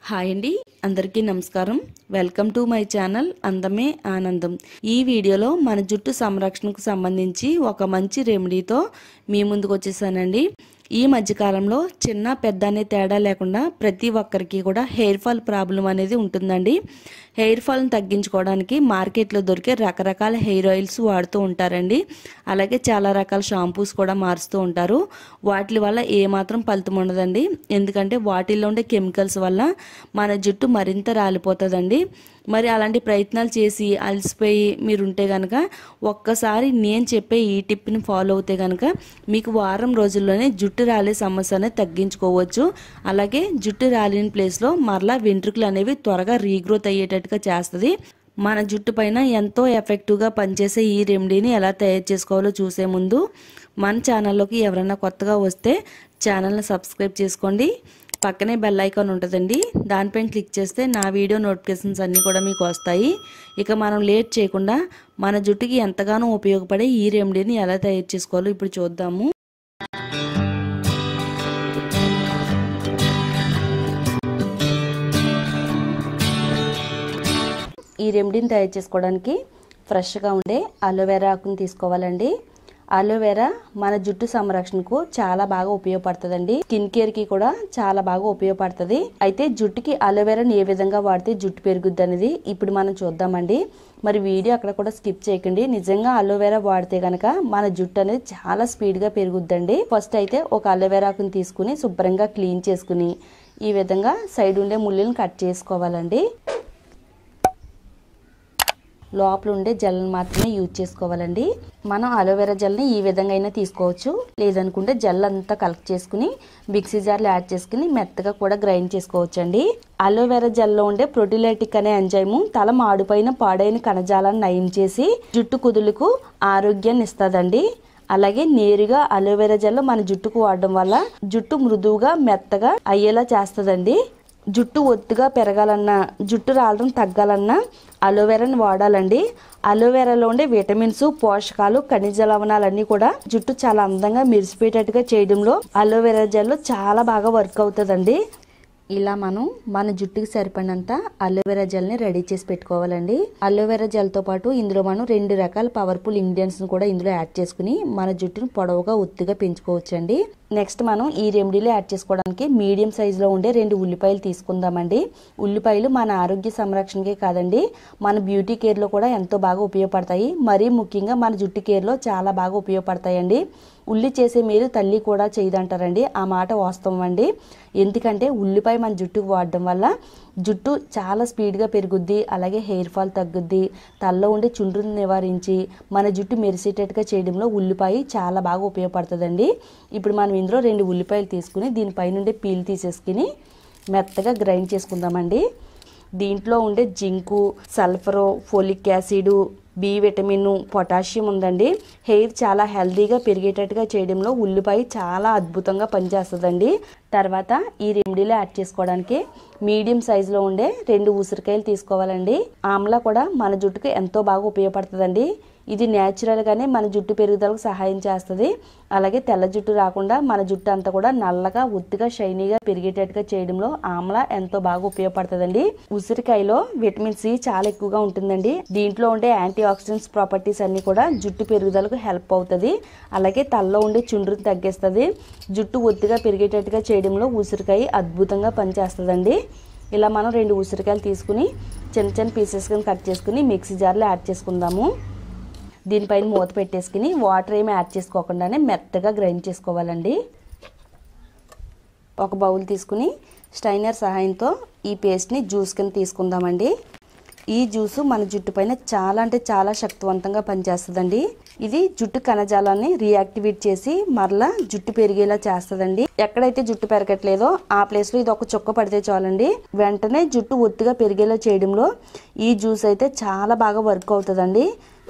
hi అండి అందరికీ నమస్కారం వెల్కమ్ టు మై ఛానల్ అందమే ఆనందం ఈ వీడియోలో మన జుట్టు సంరక్షణకు సంబంధించి ఒక మంచి రెమెడీతో మీ ముందుకు వచ్చేసానండి ఈ మధ్యకాలంలో చిన్న పెద్ద అనే తేడా లేకుండా ప్రతి ఒక్కరికి కూడా హెయిర్ ఫాల్ ప్రాబ్లం అనేది ఉంటుందండి హెయిర్ ఫాల్ని తగ్గించుకోవడానికి మార్కెట్లో దొరికే రకరకాల హెయిర్ ఆయిల్స్ వాడుతూ ఉంటారండి అలాగే చాలా రకాల షాంపూస్ కూడా మారుస్తూ ఉంటారు వాటి వల్ల ఏమాత్రం ఫలితం ఉండదండి ఎందుకంటే వాటిల్లో ఉండే కెమికల్స్ వల్ల మన జుట్టు మరింత రాలిపోతుందండి మరి అలాంటి ప్రయత్నాలు చేసి అలసిపోయి మీరు ఉంటే కనుక ఒక్కసారి నేను చెప్పే ఈ టిప్ని ఫాలో అవుతే కనుక మీకు వారం రోజుల్లోనే జుట్టు రాలే సమస్య అనేది తగ్గించుకోవచ్చు అలాగే జుట్టు రాలిన ప్లేస్లో మరలా వెంట్రుకలు అనేవి త్వరగా రీగ్రోత్ అయ్యేటట్టుగా చేస్తుంది మన జుట్టు పైన ఎంతో ఎఫెక్టివ్గా పనిచేసే ఈ రెమెడీని ఎలా తయారు చేసుకోవాలో చూసే ముందు మన ఛానల్లోకి ఎవరైనా కొత్తగా వస్తే ఛానల్ని సబ్స్క్రైబ్ చేసుకోండి పక్కనే బెల్ ఐకాన్ ఉంటుందండి దానిపైన క్లిక్ చేస్తే నా వీడియో నోటిఫికేషన్స్ అన్నీ కూడా మీకు వస్తాయి ఇక మనం లేట్ చేయకుండా మన జుట్టుకి ఎంతగానో ఉపయోగపడే ఈ రెమెడీని ఎలా తయారు చేసుకోవాలో ఇప్పుడు చూద్దాము ఈ రెమెడీని తయారు చేసుకోవడానికి ఫ్రెష్గా ఉండే అలోవెరా ఆకుని తీసుకోవాలండి అలోవెరా మన జుట్టు సంరక్షణకు చాలా బాగా ఉపయోగపడుతుందండి స్కిన్ కేర్ కి కూడా చాలా బాగా ఉపయోగపడుతుంది అయితే జుట్టుకి అలోవెరాని ఏ విధంగా వాడితే జుట్టు పెరుగుద్ది అనేది ఇప్పుడు మనం చూద్దామండి మరి వీడియో అక్కడ కూడా స్కిప్ చేయకండి నిజంగా అలోవెరా వాడితే గనక మన జుట్టు అనేది చాలా స్పీడ్ గా పెరుగుద్దండి ఫస్ట్ అయితే ఒక అలోవెరాకుని తీసుకుని శుభ్రంగా క్లీన్ చేసుకుని ఈ విధంగా సైడ్ ఉండే ముళ్ళని కట్ చేసుకోవాలండి లోపల ఉండే జెల్ని మాత్రమే యూజ్ చేసుకోవాలండి మనం అలోవెరా జెల్ని ఈ విధంగా అయినా తీసుకోవచ్చు లేదనుకుంటే జెల్ అంతా కలెక్ట్ చేసుకుని మిక్సీ జార్లో యాడ్ చేసుకుని మెత్తగా కూడా గ్రైండ్ చేసుకోవచ్చు అండి అలోవెరా జెల్లో ఉండే ప్రొటిలైటిక్ అనే ఎంజైము తల మాడిపోయిన పాడైన కణజాలాన్ని నయం చేసి జుట్టు కుదులకు ఆరోగ్యాన్ని ఇస్తుందండి అలాగే నేరుగా అలోవెరా జెల్ మన జుట్టుకు వాడడం వల్ల జుట్టు మృదువుగా మెత్తగా అయ్యేలా చేస్తుందండి జుట్టు ఒత్తుగా పెరగాలన్నా జుట్టు రాలడం తగ్గాలన్నా అలోవెరాని వాడాలండి అలోవెరాలో ఉండే విటమిన్స్ పోషకాలు ఖనిజ లవణాలన్నీ కూడా జుట్టు చాలా అందంగా మెరిసిపోయేటట్టుగా చేయడంలో అలోవెరా జెల్ చాలా బాగా వర్క్ అవుతుందండి ఇలా మనం మన జుట్టుకి సరిపడినంత అలోవెరా జెల్ని రెడీ చేసి పెట్టుకోవాలండి అలోవెరా జెల్తో పాటు ఇందులో మనం రెండు రకాల పవర్ఫుల్ ఇంగ్రీడియంట్స్ని కూడా ఇందులో యాడ్ చేసుకుని మన జుట్టును పొడవుగా ఒత్తుగా పెంచుకోవచ్చండి నెక్స్ట్ మనం ఈ రెమెడీలో యాడ్ చేసుకోవడానికి మీడియం సైజులో ఉండే రెండు ఉల్లిపాయలు తీసుకుందామండి ఉల్లిపాయలు మన ఆరోగ్య సంరక్షణకే కాదండి మన బ్యూటీ కేర్లో కూడా ఎంతో బాగా ఉపయోగపడతాయి మరీ ముఖ్యంగా మన జుట్టు కేర్లో చాలా బాగా ఉపయోగపడతాయండి ఉల్లి చేసే మీరు తల్లి కూడా చేయదంటారండి ఆ మాట వాస్తవం అండి ఎందుకంటే ఉల్లిపాయ మన జుట్టుకు వాడడం వల్ల జుట్టు చాలా స్పీడ్గా పెరుగుద్ది అలాగే హెయిర్ ఫాల్ తగ్గుద్ది తల్లో ఉండే చుండ్రుని నివారించి మన జుట్టు మెరిసేటట్టుగా చేయడంలో ఉల్లిపాయ చాలా బాగా ఉపయోగపడుతుందండి ఇప్పుడు మనం ఇందులో రెండు ఉల్లిపాయలు తీసుకుని దీనిపైనుండే పీల్ తీసేసుకుని మెత్తగా గ్రైండ్ చేసుకుందామండి దీంట్లో ఉండే zinc sulphur folic acid B vitamin potassium ఉందండి హెయిర్ చాలా హెల్దీగా పెరిగేటట్టుగా చేయడంలో ఉల్లిపాయ చాలా అద్భుతంగా పనిచేస్తుందండి తర్వాత ఈ రెమెడీలో యాడ్ చేసుకోవడానికి మీడియం సైజులో ఉండే రెండు ఉసిరికాయలు తీసుకోవాలండి ఆమ్లా కూడా మన జుట్టుకు ఎంతో బాగా ఉపయోగపడుతుందండి ఇది న్యాచురల్గానే మన జుట్టు పెరుగుదలకు సహాయం చేస్తుంది అలాగే తెల్ల జుట్టు రాకుండా మన జుట్టు అంతా కూడా నల్లగా ఒత్తిగా షైనీగా పెరిగేటట్టుగా చేయడంలో ఆమ్లా ఎంతో బాగా ఉపయోగపడుతుందండి ఉసిరికాయలో విటమిన్ సి చాలా ఎక్కువగా ఉంటుందండి దీంట్లో ఉండే యాంటీ ఆక్సిడెంట్స్ ప్రాపర్టీస్ అన్ని కూడా జుట్టు పెరుగుదలకు హెల్ప్ అవుతుంది అలాగే తలలో ఉండే చుండ్రుని తగ్గిస్తుంది జుట్టు ఒత్తిగా పెరిగేటట్టుగా చేయడంలో ఉసిరికాయ అద్భుతంగా పనిచేస్తుందండి ఇలా మనం రెండు ఉసిరికాయలు తీసుకుని చిన్న చిన్న పీసెస్గా కట్ చేసుకుని మిక్సీ జార్లో యాడ్ చేసుకుందాము దీనిపైన మూత పెట్టేసుకుని వాటర్ ఏమి యాడ్ చేసుకోకుండానే మెత్తగా గ్రైండ్ చేసుకోవాలండి ఒక బౌల్ తీసుకుని స్టైనర్ సహాయంతో ఈ పేస్ట్ని జ్యూస్ కింద తీసుకుందామండి ఈ జ్యూసు మన జుట్టు పైన చాలా అంటే చాలా శక్తివంతంగా పనిచేస్తుందండి ఇది జుట్టు కణజాలాన్ని రియాక్టివేట్ చేసి మరలా జుట్టు పెరిగేలా చేస్తుందండి ఎక్కడైతే జుట్టు పెరగట్లేదో ఆ ప్లేస్లో ఇది ఒక చుక్క పడితే చాలండి వెంటనే జుట్టు ఒత్తిగా పెరిగేలా చేయడంలో ఈ జ్యూస్ అయితే చాలా బాగా వర్క్ అవుతుందండి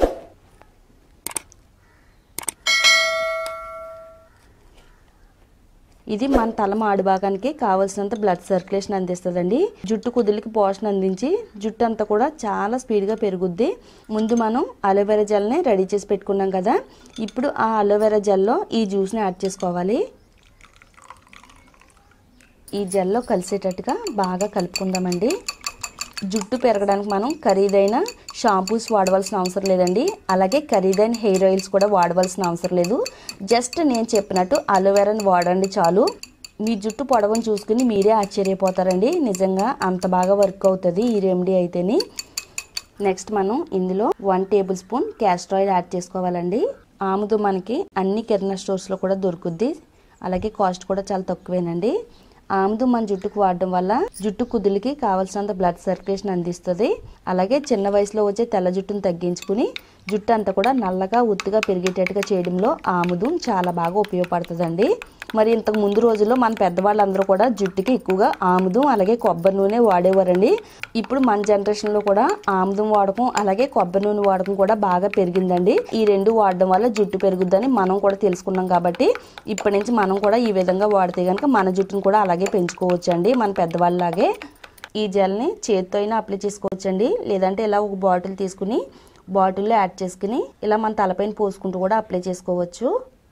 ఇది మన తల మాడు భాగానికి కావలసినంత బ్లడ్ సర్క్యులేషన్ అందిస్తుందండి జుట్టు కుదులకి పోషణ అందించి జుట్టు అంతా కూడా చాలా స్పీడ్గా పెరుగుద్ది ముందు మనం అలోవెరా జెల్ని రెడీ చేసి పెట్టుకున్నాం కదా ఇప్పుడు ఆ అలోవెరా జెల్లో ఈ జ్యూస్ని యాడ్ చేసుకోవాలి ఈ జెల్లో కలిసేటట్టుగా బాగా కలుపుకుందామండి జుట్టు పెరగడానికి మనం ఖరీదైన షాంపూస్ వాడవలసిన అవసరం లేదండి అలాగే ఖరీదైన హెయిర్ ఆయిల్స్ కూడా వాడవలసిన అవసరం లేదు జస్ట్ నేను చెప్పినట్టు అలోవెరాని వాడండి చాలు మీ జుట్టు పొడవని చూసుకుని మీరే ఆశ్చర్యపోతారండి నిజంగా అంత బాగా వర్క్ అవుతుంది ఈ రెమెడీ అయితేని నెక్స్ట్ మనం ఇందులో one tablespoon castor oil add చేసుకోవాలండి ఆముదు మనకి అన్ని కిరాణా స్టోర్స్లో కూడా దొరుకుద్ది అలాగే కాస్ట్ కూడా చాలా తక్కువేనండి ఆముదు మన జుట్టుకు వాడడం వల్ల జుట్టు కుదులకి కావాల్సినంత బ్లడ్ సర్క్యులేషన్ అందిస్తుంది అలాగే చిన్న వయసులో వచ్చే తెల్ల జుట్టును తగ్గించుకుని జుట్టు అంతా కూడా నల్లగా ఉత్తుగా పెరిగేటట్టుగా చేయడంలో ఆముదం చాలా బాగా ఉపయోగపడుతుందండి మరి ఇంతకు ముందు రోజుల్లో మన పెద్దవాళ్ళందరూ కూడా జుట్టుకి ఎక్కువగా ఆముదం అలాగే కొబ్బరి నూనె వాడేవారండి ఇప్పుడు మన జనరేషన్లో కూడా ఆముదం వాడకం అలాగే కొబ్బరి నూనె వాడకం కూడా బాగా పెరిగిందండి ఈ రెండు వాడడం వల్ల జుట్టు పెరుగుద్దని మనం కూడా తెలుసుకున్నాం కాబట్టి ఇప్పటి నుంచి మనం కూడా ఈ విధంగా వాడితే కనుక మన జుట్టును కూడా అలాగే పెంచుకోవచ్చు అండి మన పెద్దవాళ్ళలాగే ఈ జెల్ని చేతితో అయినా అప్లై చేసుకోవచ్చండి లేదంటే ఇలా ఒక బాటిల్ తీసుకుని బాటిల్లో యాడ్ చేసుకుని ఇలా మన తలపైన పోసుకుంటూ కూడా అప్లై చేసుకోవచ్చు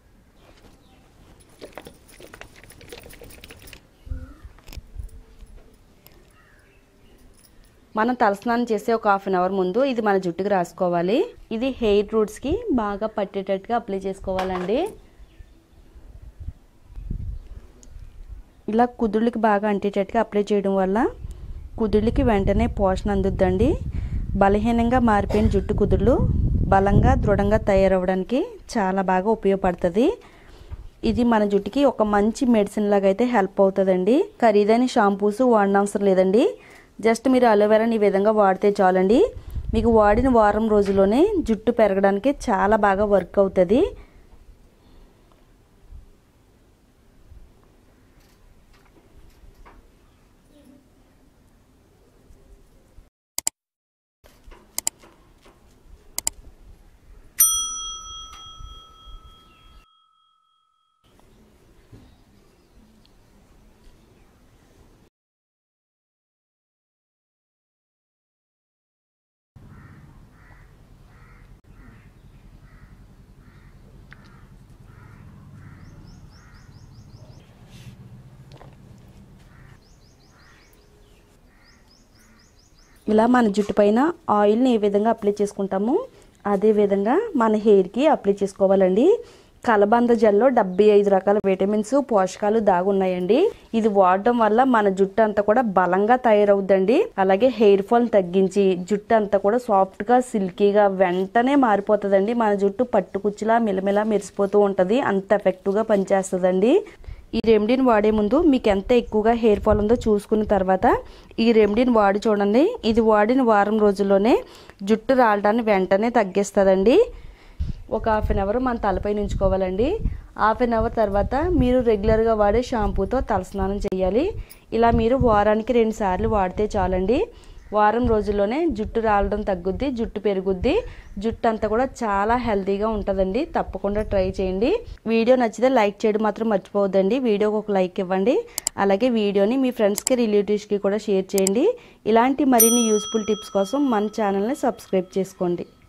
మనం తలస్నానం చేసే ఒక హాఫ్ అన్ అవర్ ముందు ఇది మన జుట్టుకి రాసుకోవాలి ఇది హెయిర్ రూట్స్కి బాగా పట్టేటట్టుగా అప్లై చేసుకోవాలండి ఇలా కుదుళ్ళకి బాగా అంటేటట్టుగా అప్లై చేయడం వల్ల కుదుళ్ళకి వెంటనే పోషణ అందుద్దండి బలహీనంగా మారిపోయిన జుట్టు కుదుళ్ళు బలంగా దృఢంగా తయారవ్వడానికి చాలా బాగా ఉపయోగపడుతుంది ఇది మన జుట్టుకి ఒక మంచి మెడిసిన్ లాగా అయితే హెల్ప్ అవుతుందండి ఖరీదైన షాంపూస్ వాడనవసరం లేదండి జస్ట్ మీరు అలోవెరాని ఈ విధంగా వాడితే చాలండి మీకు వాడిన వారం రోజుల్లోనే జుట్టు పెరగడానికి చాలా బాగా వర్క్ అవుతుంది ఇలా మన జుట్టు పైన ఆయిల్ని ఏ విధంగా అప్లై చేసుకుంటామో అదే విధంగా మన హెయిర్కి అప్లై చేసుకోవాలండి కలబంద జెల్లో డెబ్బై ఐదు రకాల విటమిన్స్ పోషకాలు దాగున్నాయండి ఇది వాడడం వల్ల మన జుట్టు అంతా కూడా బలంగా తయారవుద్దండి అలాగే హెయిర్ ఫాల్ తగ్గించి జుట్టు అంతా కూడా సాఫ్ట్ గా సిల్కీగా వెంటనే మారిపోతుందండి మన జుట్టు పట్టుకుచ్చిలా మిలమిలా మెరిసిపోతూ ఉంటది అంత ఎఫెక్టివ్ గా పనిచేస్తుందండి ఈ రెమెడీని వాడే ముందు మీకు ఎంత ఎక్కువగా హెయిర్ ఫాల్ ఉందో చూసుకున్న తర్వాత ఈ రెమెడీని వాడి చూడండి ఇది వాడిన వారం రోజుల్లోనే జుట్టు రాలడాన్ని వెంటనే తగ్గిస్తుందండి ఒక హాఫ్ అన్ అవర్ మన తలపై ఉంచుకోవాలండి హాఫ్ అన్ అవర్ తర్వాత మీరు రెగ్యులర్గా వాడే షాంపూతో తలస్నానం చేయాలి ఇలా మీరు వారానికి రెండు సార్లు వాడితే చాలండి వారం రోజుల్లోనే జుట్టు రాలడం తగ్గుద్ది జుట్టు పెరుగుద్ది జుట్టు అంతా కూడా చాలా హెల్తీగా ఉంటుందండి తప్పకుండా ట్రై చేయండి వీడియో నచ్చితే లైక్ చేయడం మాత్రం మర్చిపోవద్దండి వీడియోకి ఒక లైక్ ఇవ్వండి అలాగే వీడియోని మీ ఫ్రెండ్స్కి రిలేటివ్స్కి కూడా షేర్ చేయండి ఇలాంటి మరిన్ని యూస్ఫుల్ టిప్స్ కోసం మన ఛానల్ని సబ్స్క్రైబ్ చేసుకోండి